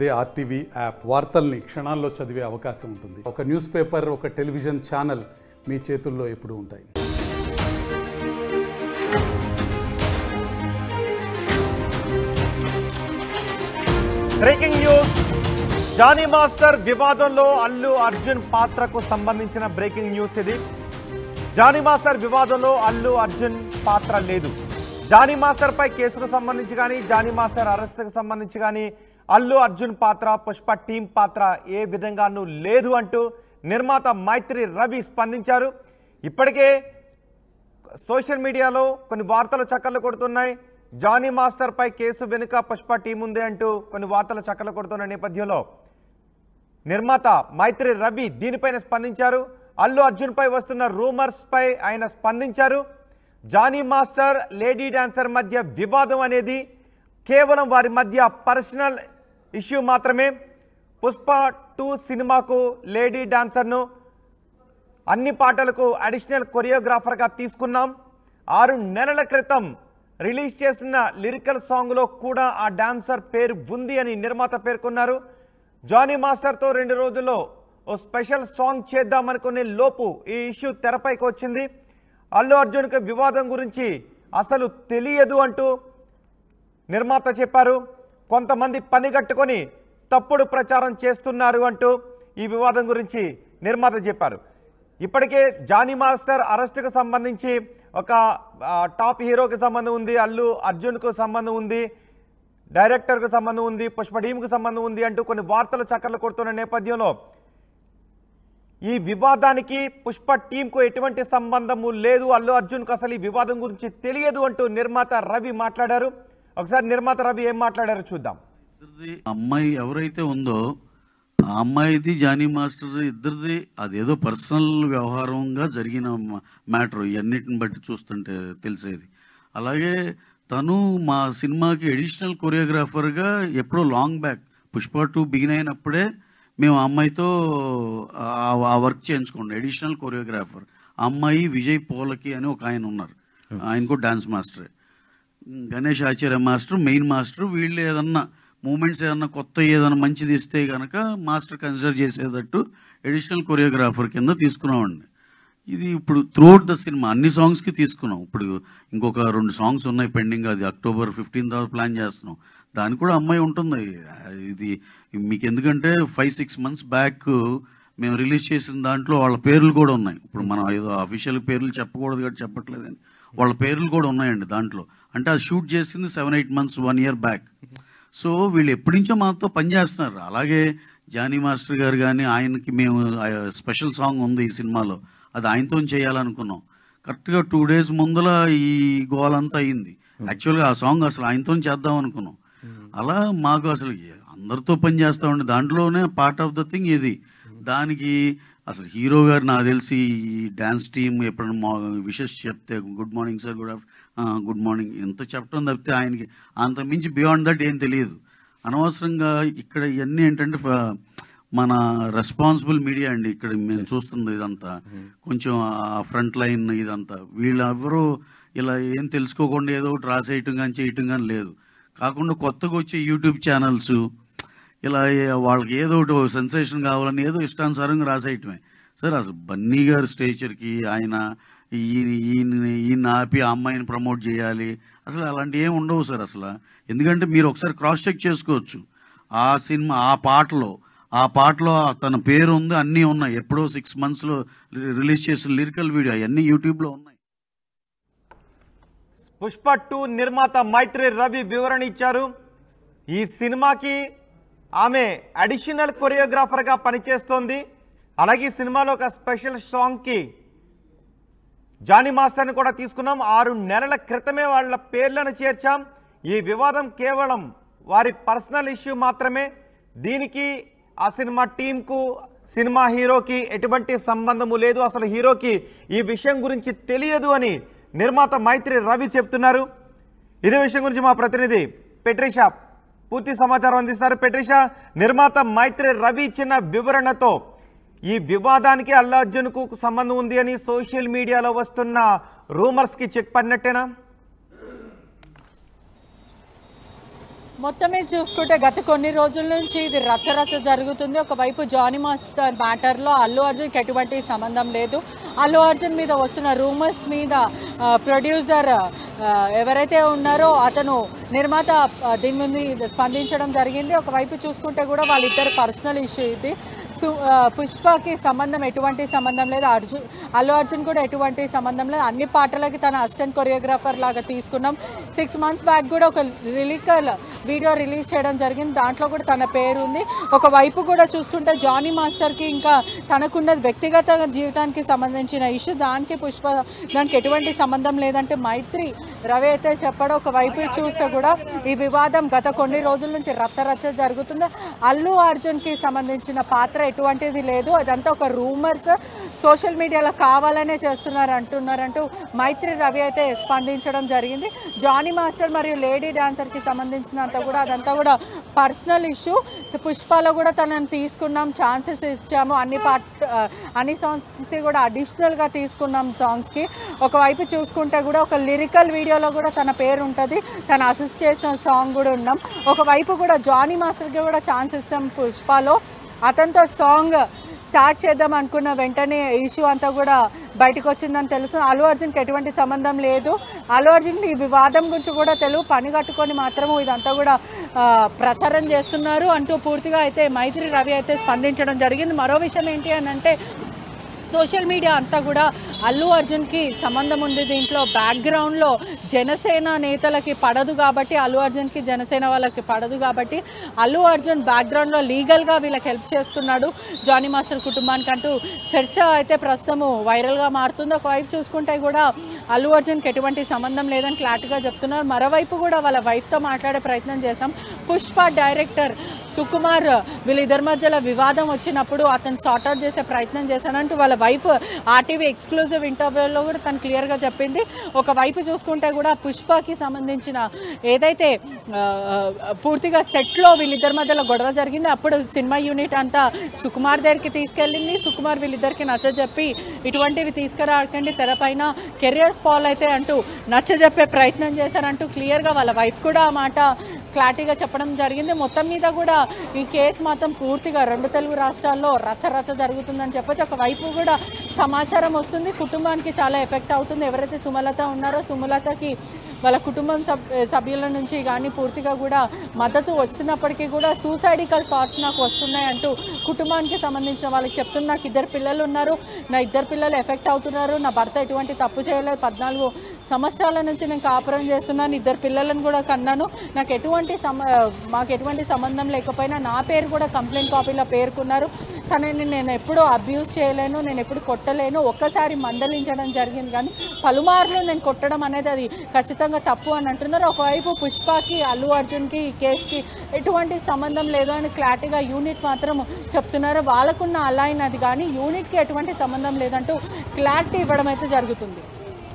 అదే RTV app వార్తల్ని క్షణాల్లో చదివే అవకాశం ఉంటుంది ఒక న్యూస్ పేపర్ ఒక టెలివిజన్ ఛానల్ మీ చేతుల్లో ఎప్పుడూ ఉంటాయి బ్రేకింగ్ న్యూస్ జానీ మాస్టర్ వివాదంలో అల్లు అర్జున్ పాత్రకు సంబంధించిన బ్రేకింగ్ న్యూస్ ఇది జానీ మాస్టర్ వివాదంలో అల్లు అర్జున్ పాత్ర లేదు జానీ మాస్టర్ పై కేసుకు సంబంధించి కానీ జానీ మాస్టర్ అరెస్ట్కు సంబంధించి కానీ అల్లు అర్జున్ పాత్ర పుష్ప టీం పాత్ర ఏ విధంగానూ లేదు అంటూ నిర్మాత మైత్రి రవి స్పందించారు ఇప్పటికే సోషల్ మీడియాలో కొన్ని వార్తలు చక్కర్లు కొడుతున్నాయి జానీ మాస్టర్ పై కేసు వెనుక పుష్ప టీం ఉంది అంటూ కొన్ని వార్తలు చక్కర్లు కొడుతున్న నేపథ్యంలో నిర్మాత మైత్రి రవి దీనిపైన స్పందించారు అల్లు అర్జున్ పై వస్తున్న రూమర్స్ పై ఆయన స్పందించారు జానీ మాస్టర్ లేడీ డాన్సర్ మధ్య వివాదం అనేది కేవలం వారి మధ్య పర్సనల్ ఇష్యూ మాత్రమే పుష్ప టూ సినిమాకు లేడీ డాన్సర్ను అన్ని పాటలకు అడిషనల్ కొరియోగ్రాఫర్గా తీసుకున్నాం ఆరు నెలల క్రితం రిలీజ్ చేసిన లిరికల్ సాంగ్లో కూడా ఆ డాన్సర్ పేరు ఉంది అని నిర్మాత పేర్కొన్నారు జానీ మాస్టర్తో రెండు రోజుల్లో ఓ స్పెషల్ సాంగ్ చేద్దామనుకునే లోపు ఈ ఇష్యూ తెరపైకి వచ్చింది అల్లు అర్జున్కి వివాదం గురించి అసలు తెలియదు అంటూ నిర్మాత చెప్పారు కొంతమంది పనిగట్టుకొని తప్పుడు ప్రచారం చేస్తున్నారు అంటూ ఈ వివాదం గురించి నిర్మాత చెప్పారు ఇప్పటికే జానీ మాస్టర్ అరెస్టుకు సంబంధించి ఒక ఆ, టాప్ హీరోకి సంబంధం ఉంది అల్లు అర్జున్కు సంబంధం ఉంది డైరెక్టర్కు సంబంధం ఉంది పుష్ప టీంకు సంబంధం ఉంది అంటూ కొన్ని వార్తలు చక్కర్లు కొడుతున్న నేపథ్యంలో ఈ వివాదానికి పుష్ప టీంకు ఎటువంటి సంబంధము లేదు అల్లు అర్జున్కు అసలు ఈ వివాదం గురించి తెలియదు అంటూ నిర్మాత రవి మాట్లాడారు ఒకసారి నిర్మాత రవి ఏం మాట్లాడారో చూద్దాం ఇద్దరిది అమ్మాయి ఎవరైతే ఉందో ఆ అమ్మాయిది జానీ మాస్టర్ ఇద్దరిది అదేదో పర్సనల్ వ్యవహారంగా జరిగిన మ్యాటర్ ఇవన్నిటిని బట్టి చూస్తుంటే తెలిసేది అలాగే తను మా సినిమాకి అడిషనల్ కొరియోగ్రాఫర్గా ఎప్పుడో long back Pushpa two begin అయినప్పుడే మేము ఆ అమ్మాయితో ఆ- ఆ వర్క్ చేయించుకోండి అడిషనల్ కొరియోగ్రాఫర్ ఆ అమ్మాయి విజయ్ పోలకి అని ఒక ఆయన ఉన్నారు ఆయన కూడా డాన్స్ మాస్టరే Ganesh Acharya master main master వీళ్ళు ఏదన్నా మూమెంట్స్ ఏదన్నా కొత్త ఏదన్నా మంచిది ఇస్తే కనుక మాస్టర్ కన్సిడర్ చేసేటట్టు అడిషనల్ కొరియోగ్రాఫర్ కింద తీసుకున్నామండి ఇది ఇప్పుడు త్రూఅవుట్ ద సినిమా అన్ని సాంగ్స్కి తీసుకున్నాం ఇప్పుడు ఇంకొక రెండు సాంగ్స్ ఉన్నాయి పెండింగ్ అది అక్టోబర్ ఫిఫ్టీన్ దాకా ప్లాన్ చేస్తున్నాం దానికి కూడా అమ్మాయి ఉంటుంది ఇది మీకు ఎందుకంటే ఫైవ్ సిక్స్ మంత్స్ బ్యాక్ మేము రిలీజ్ చేసిన దాంట్లో వాళ్ళ పేర్లు కూడా ఉన్నాయి ఇప్పుడు మనం ఏదో అఫీషియల్ పేర్లు చెప్పకూడదు కాబట్టి చెప్పట్లేదని వాళ్ళ పేర్లు కూడా ఉన్నాయండి దాంట్లో అంటే అది షూట్ చేసింది seven eight months one year back so వీళ్ళు ఎప్పటి నుంచో మాతో పనిచేస్తున్నారు అలాగే జానీ మాస్టర్ గారు కానీ ఆయనకి మేము స్పెషల్ సాంగ్ ఉంది ఈ సినిమాలో అది ఆయనతో చేయాలనుకున్నాం కరెక్ట్గా టూ డేస్ ముందల ఈ గోల్ అంతా అయింది యాక్చువల్గా ఆ సాంగ్ అసలు ఆయనతో చేద్దాం అనుకున్నాం అలా మాకు అసలు అందరితో పని చేస్తా ఉండే దాంట్లోనే పార్ట్ ఆఫ్ ద థింగ్ ఇది దానికి అసలు హీరో గారు నాకు తెలిసి ఈ డ్యాన్స్ టీమ్ ఎప్పుడైనా మా విషెస్ చెప్తే good morning sir good good morning ఎంత చెప్పడం తప్పితే ఆయనకి అంత మించి బియాండ్ దట్ ఏం తెలియదు అనవసరంగా ఇక్కడ ఇవన్నీ ఏంటంటే ఫ- మన రెస్పాన్సిబుల్ మీడియా అండి ఇక్కడ మేము చూస్తుంది ఇదంతా కొంచెం ఆ ఫ్రంట్ లైన్ ఇదంతా వీళ్ళు ఎవరు ఇలా ఏం తెలుసుకోకుండా ఏదో ఒకటి రాసేయటం కానీ చేయటం కానీ లేదు కాకుండా కొత్తగా వచ్చే యూట్యూబ్ ఛానల్స్ ఇలా ఏ- వాళ్ళకి ఏదో ఒకటి సెన్సేషన్ కావాలని ఏదో ఇష్టానుసారంగా రాసేయటమే సార్ అసలు బన్నీ గారి స్టేచర్కి ఆయన ఈయన ఈయన ఈయన ఆపి ఆ అమ్మాయిని ప్రమోట్ చేయాలి అసలు అలాంటి ఏమి ఉండవు సార్ అసలు ఎందుకంటే మీరు ఒకసారి క్రాస్ చెక్ చేసుకోవచ్చు ఆ సినిమా ఆ పాటలో ఆ పాటలో తన పేరు ఉంది అన్నీ ఉన్నాయి ఎప్పుడో సిక్స్ మంత్స్లో రిలీజ్ చేసిన లిరికల్ వీడియో అవన్నీ యూట్యూబ్లో ఉన్నాయి పుష్ప టూ నిర్మాత మైత్రి రవి వివరణ ఇచ్చారు ఈ సినిమాకి ఆమె అడిషనల్ కొరియోగ్రాఫర్గా పనిచేస్తోంది అలాగే ఈ సినిమాలో ఒక స్పెషల్ సాంగ్కి జానీ మాస్టర్ని కూడా తీసుకున్నాం ఆరు నెలల క్రితమే వాళ్ళ పేర్లను చేర్చాం ఈ వివాదం కేవలం వారి పర్సనల్ ఇష్యూ మాత్రమే దీనికి ఆ సినిమా టీంకు సినిమా హీరోకి ఎటువంటి సంబంధము లేదు అసలు హీరోకి ఈ విషయం గురించి తెలియదు అని నిర్మాత మైత్రి రవి చెప్తున్నారు ఇదే విషయం గురించి మా ప్రతినిధి పెట్రిషా పూర్తి సమాచారం అందిస్తారు పెట్రిషా నిర్మాత మైత్రి రవి ఇచ్చిన వివరణతో ఈ వివాదానికి అల్లు అర్జున్కు సంబంధం ఉంది అని సోషల్ మీడియాలో వస్తున్న రూమర్స్కి చెక్ పడినట్టేనా మొత్తం మీద చూసుకుంటే గత కొన్ని రోజుల నుంచి ఇది రచ్చరచ్చ జరుగుతుంది ఒకవైపు జానీ మాస్టర్ మ్యాటర్లో అల్లు అర్జున్కి ఎటువంటి సంబంధం లేదు అల్లు అర్జున్ మీద వస్తున్న రూమర్స్ మీద ఆ, ప్రొడ్యూసర్ ఆ, ఎవరైతే ఉన్నారో అతను నిర్మాత ఆ, దీని మీద స్పందించడం జరిగింది ఒకవైపు చూసుకుంటే కూడా వాళ్ళిద్దరు పర్సనల్ ఇష్యూ ఇది సు ఆ, పుష్పకి సంబంధం ఎటువంటి సంబంధం లేదు అర్జున్ అల్లు అర్జున్ కూడా ఎటువంటి సంబంధం లేదు అన్ని పాటలకి తన అసిస్టెంట్ కొరియోగ్రాఫర్ లాగా తీసుకున్నాం సిక్స్ మంత్స్ బ్యాక్ కూడా ఒక రిలికల్ వీడియో రిలీజ్ చేయడం జరిగింది దాంట్లో కూడా తన పేరు ఉంది ఒకవైపు కూడా చూసుకుంటే జానీ మాస్టర్కి ఇంకా తనకున్న వ్యక్తిగత జీవితానికి సంబంధించిన ఇష్యూ దానికి పుష్ప దానికి ఎటువంటి సంబంధం లేదంటే మైత్రి రవి అయితే చెప్పడం ఒకవైపు చూస్తే కూడా ఈ వివాదం గత కొన్ని రోజుల నుంచి రచ్చ రచ్చ జరుగుతుంది అల్లు అర్జున్కి సంబంధించిన పాత్ర ఎటువంటిది లేదు అదంతా ఒక రూమర్స్ సోషల్ మీడియాలో కావాలనే చేస్తున్నారు అంటున్నారంటూ మైత్రి రవి అయితే స్పందించడం జరిగింది జానీ మాస్టర్ మరియు లేడీ డాన్సర్కి సంబంధించినంత కూడా అదంతా కూడా పర్సనల్ ఇష్యూ పుష్పలో కూడా తనని తీసుకున్నాం ఛాన్సెస్ ఇచ్చాము అన్ని పార్ట్ అన్ని సాంగ్స్ కూడా అడిషనల్గా తీసుకున్నాం సాంగ్స్కి ఒకవైపు చూసుకుంటే కూడా ఒక లిరికల్ వీడియోలో కూడా తన పేరు ఉంటుంది తను అసిస్ట్ చేసిన సాంగ్ కూడా ఉన్నాం ఒకవైపు కూడా జానీ మాస్టర్కి కూడా ఛాన్స్ ఇస్తాం పుష్పలో అతనితో సాంగ్ స్టార్ట్ చేద్దాం అనుకున్న వెంటనే ఇష్యూ అంతా కూడా బయటకు వచ్చిందని తెలుసు అల్లు అర్జున్కి ఎటువంటి సంబంధం లేదు అల్లు అర్జున్కి ఈ వివాదం గురించి కూడా తెలుగు పని కట్టుకొని మాత్రము ఇదంతా కూడా ఆ, ప్రచారం చేస్తున్నారు అంటూ పూర్తిగా అయితే మైత్రి రవి అయితే స్పందించడం జరిగింది మరో విషయం ఏంటి అని అంటే సోషల్ మీడియా అంతా కూడా అల్లు అర్జున్కి సంబంధం ఉంది దీంట్లో బ్యాక్గ్రౌండ్లో జనసేన నేతలకి పడదు కాబట్టి అల్లు అర్జున్కి జనసేన వాళ్ళకి పడదు కాబట్టి అల్లు అర్జున్ బ్యాక్గ్రౌండ్లో లీగల్గా వీళ్ళకి హెల్ప్ చేస్తున్నాడు జానీ మాస్టర్ కుటుంబానికి అంటూ చర్చ అయితే ప్రస్తుతము వైరల్గా మారుతుంది ఒకవైపు చూసుకుంటే కూడా అల్లు అర్జున్కి ఎటువంటి సంబంధం లేదని క్లారిటీగా చెప్తున్నారు మరోవైపు కూడా వాళ్ళ వైఫ్తో మాట్లాడే ప్రయత్నం చేస్తాం పుష్ప డైరెక్టర్ సుకుమార్ వీళ్ళిద్దరి మధ్యలో వివాదం వచ్చినప్పుడు అతను సార్ట్ అవుట్ చేసే ప్రయత్నం చేశానంటూ వాళ్ళ వైఫ్ ఆర్టీవీ ఎక్స్క్లూజివ్ ఇంటర్వ్యూలో కూడా తను క్లియర్గా చెప్పింది ఒక వైపు చూసుకుంటే కూడా పుష్పకి సంబంధించిన ఏదైతే ఆ, పూర్తిగా సెట్లో వీళ్ళిద్దరి మధ్యలో గొడవ జరిగింది అప్పుడు సినిమా యూనిట్ అంతా సుకుమార్ దగ్గరికి తీసుకెళ్ళింది సుకుమార్ వీళ్ళిద్దరికి నచ్చజెప్పి ఇటువంటివి తీసుకురాకండి తెరపైన కెరియర్ స్పాల్ అయితే అంటూ నచ్చజెప్పే ప్రయత్నం చేశారంటూ క్లియర్గా వాళ్ళ వైఫ్ కూడా ఆ మాట క్లారిటీగా చెప్పడం జరిగింది మొత్తం మీద కూడా ఈ కేసు మాత్రం పూర్తిగా రెండు తెలుగు రాష్ట్రాల్లో రచ్చ రచ్చ జరుగుతుందని చెప్పొచ్చు ఒకవైపు కూడా సమాచారం వస్తుంది కుటుంబానికి చాలా ఎఫెక్ట్ అవుతుంది ఎవరైతే సుమలత ఉన్నారో సుమలతకి వాళ్ళ కుటుంబం సబ్ సభ్యుల నుంచి కానీ పూర్తిగా కూడా మద్దతు వచ్చినప్పటికీ కూడా సూసైడికల్ థాట్స్ నాకు వస్తున్నాయి అంటూ కుటుంబానికి సంబంధించిన వాళ్ళకి చెప్తున్నా నాకు ఇద్దరు పిల్లలు ఉన్నారు నా ఇద్దరు పిల్లలు ఎఫెక్ట్ అవుతున్నారు నా భర్త ఎటువంటి తప్పు చేయలేదు పద్నాలుగు సంవత్సరాల నుంచి నేను కాపురం చేస్తున్నాను ఇద్దరు పిల్లలను కూడా కన్నాను నాకు ఎటువంటి సమ మాకు ఎటువంటి సంబంధం లేకపోయినా నా పేరు కూడా కంప్లైంట్ కాపీలో పేర్కొన్నారు తనని నేను ఎప్పుడూ అబ్యూస్ చేయలేను నేను ఎప్పుడు కొట్టలేను ఒక్కసారి మందలించడం జరిగింది కానీ పలుమార్లు నేను కొట్టడం అనేది అది ఖచ్చితంగా తప్పు అని అంటున్నారు ఒకవైపు పుష్పకి అల్లు అర్జున్కి ఈ కేసుకి ఎటువంటి సంబంధం లేదు అని క్లారిటీగా యూనిట్ మాత్రం చెప్తున్నారు వాళ్ళకున్న అలైన్ అది కానీ యూనిట్కి ఎటువంటి సంబంధం లేదంటూ క్లారిటీ ఇవ్వడం అయితే జరుగుతుంది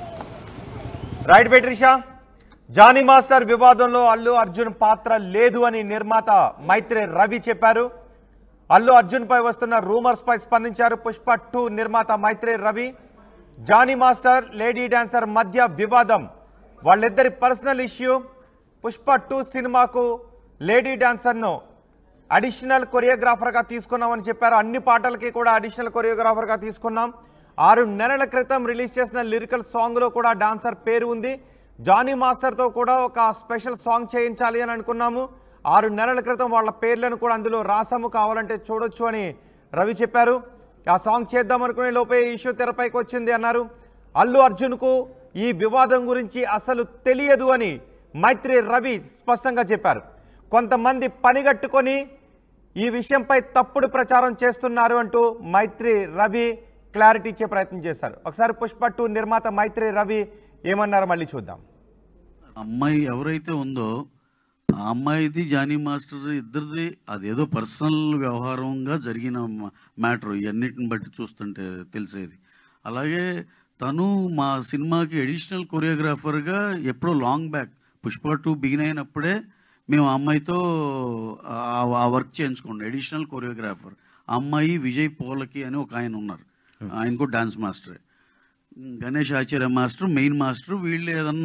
రైట్ బెట్రిషా జానీ మాస్టర్ వివాదంలో అల్లు అర్జున్ పాత్ర లేదు అని నిర్మాత మైత్రి రవి చెప్పారు అల్లు అర్జున్ పై వస్తున్న రూమర్స్ పై స్పందించారు పుష్ప టూ నిర్మాత Mythri Ravi Jani master lady dancer మధ్య వివాదం వాళ్ళిద్దరి పర్సనల్ ఇష్యూ పుష్ప టూ సినిమాకు లేడీ డాన్సర్ను అడిషనల్ కొరియోగ్రాఫర్గా తీసుకున్నామని చెప్పారు అన్ని పాటలకి కూడా అడిషనల్ కొరియోగ్రాఫర్గా తీసుకున్నాం ఆరు నెలల క్రితం రిలీజ్ చేసిన లిరికల్ సాంగ్లో కూడా డాన్సర్ పేరు ఉంది జానీ మాస్టర్తో కూడా ఒక స్పెషల్ సాంగ్ చేయించాలి అని అనుకున్నాము ఆరు నెలల క్రితం వాళ్ళ పేర్లను కూడా అందులో రాసాము కావాలంటే చూడొచ్చు అని రవి చెప్పారు ఆ సాంగ్ చేద్దాం అనుకునే లోపే ఈ ఇష్యూ తెరపైకి వచ్చింది అన్నారు అల్లు అర్జున్కు ఈ వివాదం గురించి అసలు తెలియదు అని మైత్రి రవి స్పష్టంగా చెప్పారు కొంతమంది పనిగట్టుకొని ఈ విషయంపై తప్పుడు ప్రచారం చేస్తున్నారు అంటూ మైత్రి రవి క్లారిటీ ఇచ్చే ప్రయత్నం చేశారు ఒకసారి పుష్ప టూ నిర్మాత మైత్రి రవి ఏమన్నారో మళ్ళీ చూద్దాం అమ్మాయి ఎవరైతే ఉందో ఆ అమ్మాయిది జానీ మాస్టర్ ఇద్దరిది అదేదో పర్సనల్ వ్యవహారంగా జరిగిన మ్యాటర్ ఇవన్నిటిని బట్టి చూస్తుంటే తెలిసేది అలాగే తను మా సినిమాకి అడిషనల్ కొరియోగ్రాఫర్గా ఎప్పుడో long back Pushpa two begin అయినప్పుడే మేము ఆ అమ్మాయితో ఆ- ఆ వర్క్ చేయించుకోండి అడిషనల్ కొరియోగ్రాఫర్ ఆ అమ్మాయి విజయ్ పోలకి అని ఒక ఆయన ఉన్నారు ఆయన కూడా డాన్స్ మాస్టరే Ganesh Acharya master main master వీళ్ళు ఏదన్నా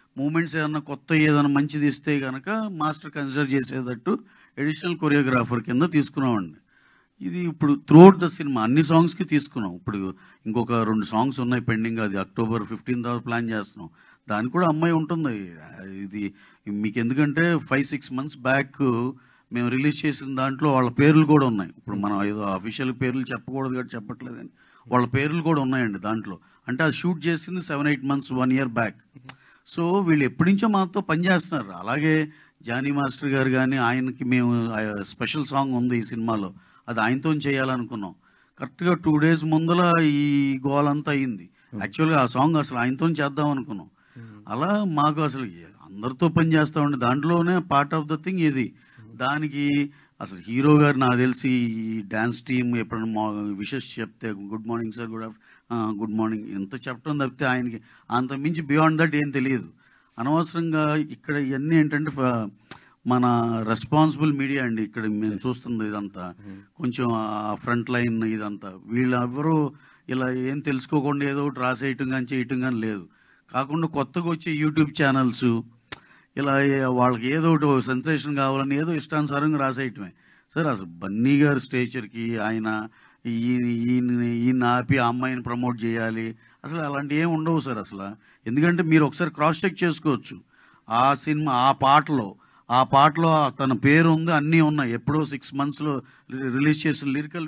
మూమెంట్స్ ఏదన్నా కొత్త ఏదైనా మంచిది ఇస్తే కనుక మాస్టర్ కన్సిడర్ చేసేటట్టు ఎడిషనల్ కొరియోగ్రాఫర్ కింద తీసుకున్నామండి ఇది ఇప్పుడు త్రూఅవుట్ ద సినిమా అన్ని సాంగ్స్కి తీసుకున్నాం ఇప్పుడు ఇంకొక రెండు సాంగ్స్ ఉన్నాయి పెండింగ్ అది అక్టోబర్ ఫిఫ్టీన్ తర్వాత ప్లాన్ చేస్తున్నాం దానికి కూడా అమ్మాయి ఉంటుంది ఇది మీకు ఎందుకంటే ఫైవ్ సిక్స్ మంత్స్ బ్యాక్ మేము రిలీజ్ చేసిన దాంట్లో వాళ్ళ పేర్లు కూడా ఉన్నాయి ఇప్పుడు మనం ఏదో అఫీషియల్ పేర్లు చెప్పకూడదు కాబట్టి చెప్పట్లేదని వాళ్ళ పేర్లు కూడా ఉన్నాయండి దాంట్లో అంటే అది షూట్ చేసింది seven eight months one year back so వీళ్ళు ఎప్పటి నుంచో మాతో పనిచేస్తున్నారు అలాగే జానీ మాస్టర్ గారు కానీ ఆయనకి మేము స్పెషల్ సాంగ్ ఉంది ఈ సినిమాలో అది ఆయనతో చేయాలనుకున్నాం కరెక్ట్గా టూ డేస్ ముందల ఈ గోల్ అంతా అయింది యాక్చువల్గా ఆ సాంగ్ అసలు ఆయనతో చేద్దాం అనుకున్నాం అలా మాకు అసలు అందరితో పని చేస్తా ఉండే దాంట్లోనే పార్ట్ ఆఫ్ ద థింగ్ ఇది దానికి అసలు హీరో గారు నాకు తెలిసి ఈ డ్యాన్స్ టీమ్ ఎప్పుడైనా మా విషెస్ చెప్తే good morning sir good good morning ఎంత చెప్పడం తప్పితే ఆయనకి అంత మించి బియాండ్ దట్ ఏం తెలియదు అనవసరంగా ఇక్కడ ఇవన్నీ ఏంటంటే ఫ- మన రెస్పాన్సిబుల్ మీడియా అండి ఇక్కడ మేము చూస్తుంది ఇదంతా కొంచెం ఆ ఫ్రంట్ లైన్ ఇదంతా వీళ్ళెవరూ ఇలా ఏం తెలుసుకోకుండా ఏదో ఒకటి రాసేయటం కానీ చేయటం కానీ లేదు కాకుండా కొత్తగా వచ్చే యూట్యూబ్ ఛానల్స్ ఇలా ఏ- వాళ్ళకి ఏదో ఒకటి సెన్సేషన్ కావాలని ఏదో ఇష్టానుసారంగా రాసేయటమే సార్ అసలు బన్నీ గారి స్టేచర్కి ఆయన ఈయన ఈయన ఈయన ఆపి ఆ అమ్మాయిని ప్రమోట్ చేయాలి అసలు అలాంటి ఏం ఉండవు సార్ అసలు ఎందుకంటే మీరు ఒకసారి క్రాస్ చెక్ చేసుకోవచ్చు ఆ సినిమా ఆ పాటలో ఆ పాటలో తన పేరు ఉంది అన్నీ ఉన్నాయి ఎప్పుడో సిక్స్ మంత్స్లో రిలీజ్ చేసిన లిరికల్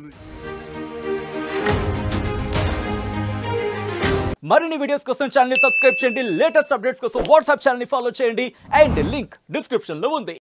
మరిన్ని వీడియోస్ కోసం ఛానల్ సబ్స్క్రైబ్ చేయండి లేటెస్ట్ అప్డేట్స్ కోసం వాట్సాప్ ఛానల్ ఫాలో చేయండి అండ్ లింక్ డిస్క్రిప్షన్ లో ఉంది